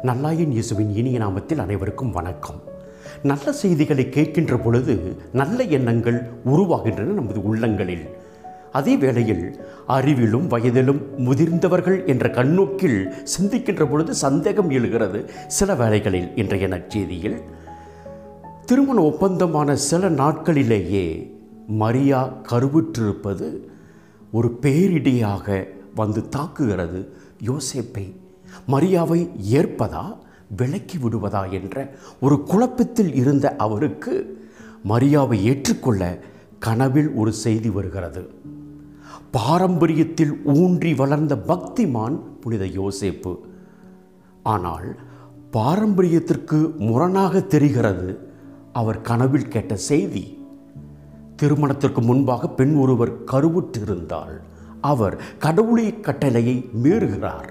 நல்லாயன் இயேசுவின் இனிய நாமத்தில் அனைவருக்கும் வணக்கம் நல்ல செய்திகளை கேட்கின்ற பொழுது நல்ல எண்ணங்கள் உருவாகின்றன நமது உள்ளங்களில் அதே வேளையில் அறிவிலும் வயதிலும் முதிர்ந்தவர்கள் என்ற கண்ணோக்கில் சிந்திக்கின்ற பொழுது சந்தேகம் எழுகிறது சில வேளைகளில் இன்றைய நற்செய்தியில் திருமண ஒப்பந்தமான சில நாட்களிலேயே மரியா கருவுற்றிருப்பது ஒரு பேரிடியாக வந்து தாக்குகிறது யோசேப்பை மரியாவை ஏற்பதா விலக்கி விடுவதா என்ற ஒரு குழப்பத்தில் இருந்த அவருக்கு மரியாவை ஏற்றுக்கொள்ள கனவில் ஒரு செய்தி வருகிறது பாரம்பரியத்தில் ஊன்றி வளர்ந்த பக்திமான் புனித யோசேப்பு ஆனால் பாரம்பரியத்திற்கு முரணாக தெரிகிறது அவர் கனவில் கேட்ட செய்தி திருமணத்திற்கு முன்பாக பெண் ஒருவர் கருவுற்றிருந்தால் அவர் கடவுளிய கட்டளையை மீறுகிறார்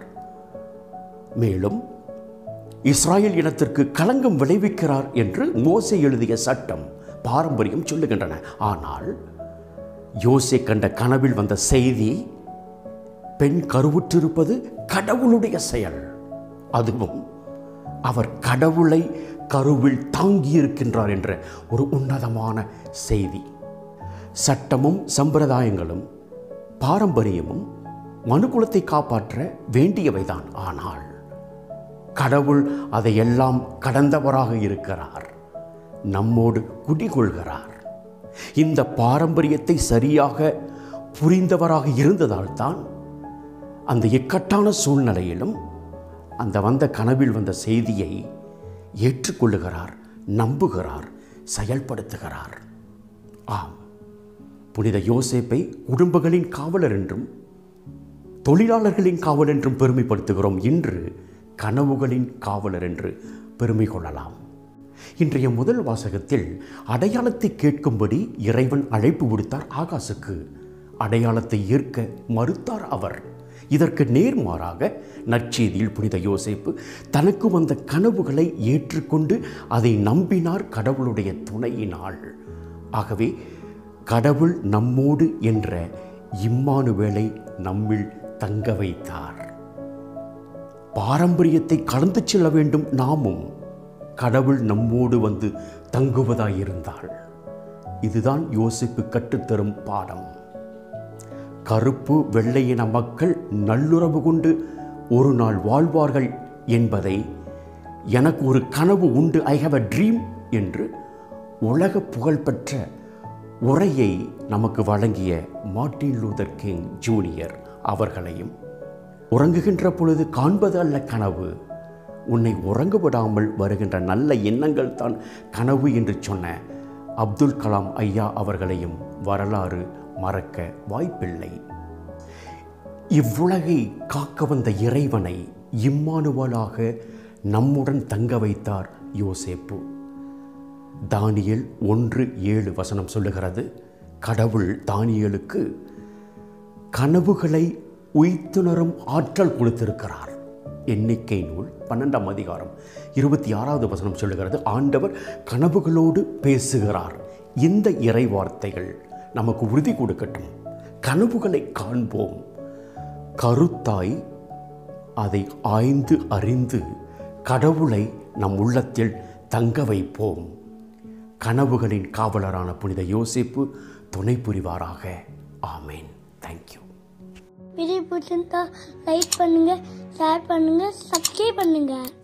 மேலும் இஸ்ராயல் இனத்திற்கு களங்கம் விளைவிக்கிறார் என்று மோசே எழுதிய சட்டம் பாரம்பரியம் சொல்லுகின்றன ஆனால் யோசே கண்ட கனவில் வந்த செய்தி பெண் கருவுற்றிருப்பது கடவுளுடைய செயல் அதுவும் அவர் கடவுளை கருவில் தாங்கியிருக்கின்றார் என்ற ஒரு உன்னதமான செய்தி சட்டமும் சம்பிரதாயங்களும் பாரம்பரியமும் மனுக்குலத்தை காப்பாற்ற வேண்டியவைதான் ஆனால் கடவுள் அதையெல்லாம் கடந்தவராக இருக்கிறார் நம்மோடு குடிகொள்கிறார் இந்த பாரம்பரியத்தை சரியாக புரிந்தவராக இருந்ததால் தான் அந்த இக்கட்டான சூழ்நிலையிலும் அந்த வந்த கனவில் வந்த செய்தியை ஏற்றுக்கொள்ளுகிறார் நம்புகிறார் செயல்படுத்துகிறார் ஆம் புனித யோசேப்பை குடும்பங்களின் காவலர் என்றும் தொழிலாளர்களின் காவல் என்றும் பெருமைப்படுத்துகிறோம் இன்று கனவுகளின் காவலர் என்று பெருமை கொள்ளலாம் இன்றைய முதல் வாசகத்தில் அடையாளத்தை கேட்கும்படி இறைவன் அழைப்பு விடுத்தார் ஆகாசுக்கு அடையாளத்தை ஏற்க மறுத்தார் அவர் இதற்கு நேர்மாறாக நற்செய்தியில் புனித யோசேப்பு தனக்கு வந்த கனவுகளை ஏற்றுக்கொண்டு அதை நம்பினார் கடவுளுடைய துணையினால் ஆகவே கடவுள் நம்மோடு என்ற இம்மானுவேலை நம்மில் தங்க வைத்தார் பாரம்பரியத்தை கடந்து செல்ல வேண்டும் நாமும் கடவுள் நம்மோடு வந்து தங்குவதாயிருந்தாள் இதுதான் யோசிப்பு கற்றுத்தரும் பாடம் கருப்பு வெள்ளையின மக்கள் நல்லுறவு கொண்டு ஒரு நாள் வாழ்வார்கள் என்பதை எனக்கு ஒரு கனவு உண்டு ஐ ஹாவ் அ ட்ரீம் என்று உலக புகழ்பெற்ற உரையை நமக்கு வழங்கிய மார்ட்டின் லூதர் கிங் ஜூனியர் அவர்களையும் உறங்குகின்ற பொழுது காண்பது அல்ல கனவு உன்னை உறங்க விடாமல் வருகின்ற நல்ல எண்ணங்கள் தான் கனவு என்று சொன்ன அப்துல் கலாம் ஐயா அவர்களையும் வரலாறு மறக்க வாய்ப்பில்லை இவ்வுலகை காக்க வந்த இறைவனை இம்மானுவலாக நம்முடன் தங்க வைத்தார் யோசேப்பு தானியல் ஒன்று ஏழு வசனம் சொல்லுகிறது கடவுள் தானியலுக்கு கனவுகளை உய்த்துணரும் ஆற்றல் கொடுத்திருக்கிறார் எண்ணிக்கை நூல் பன்னெண்டாம் அதிகாரம் இருபத்தி ஆறாவது வசனம் சொல்லுகிறது ஆண்டவர் கனவுகளோடு பேசுகிறார் இந்த இறை வார்த்தைகள் நமக்கு உறுதி கொடுக்கட்டும் கனவுகளை காண்போம் கருத்தாய் அதை ஆய்ந்து அறிந்து கடவுளை நம் உள்ளத்தில் தங்க வைப்போம் கனவுகளின் காவலரான புனித யோசிப்பு துணை புரிவாராக ஆமேன் தேங்க்யூ வீடியோ பிடிச்சிருந்தா லைக் பண்ணுங்க ஷேர் பண்ணுங்க சப்ஸ்கிரைப் பண்ணுங்க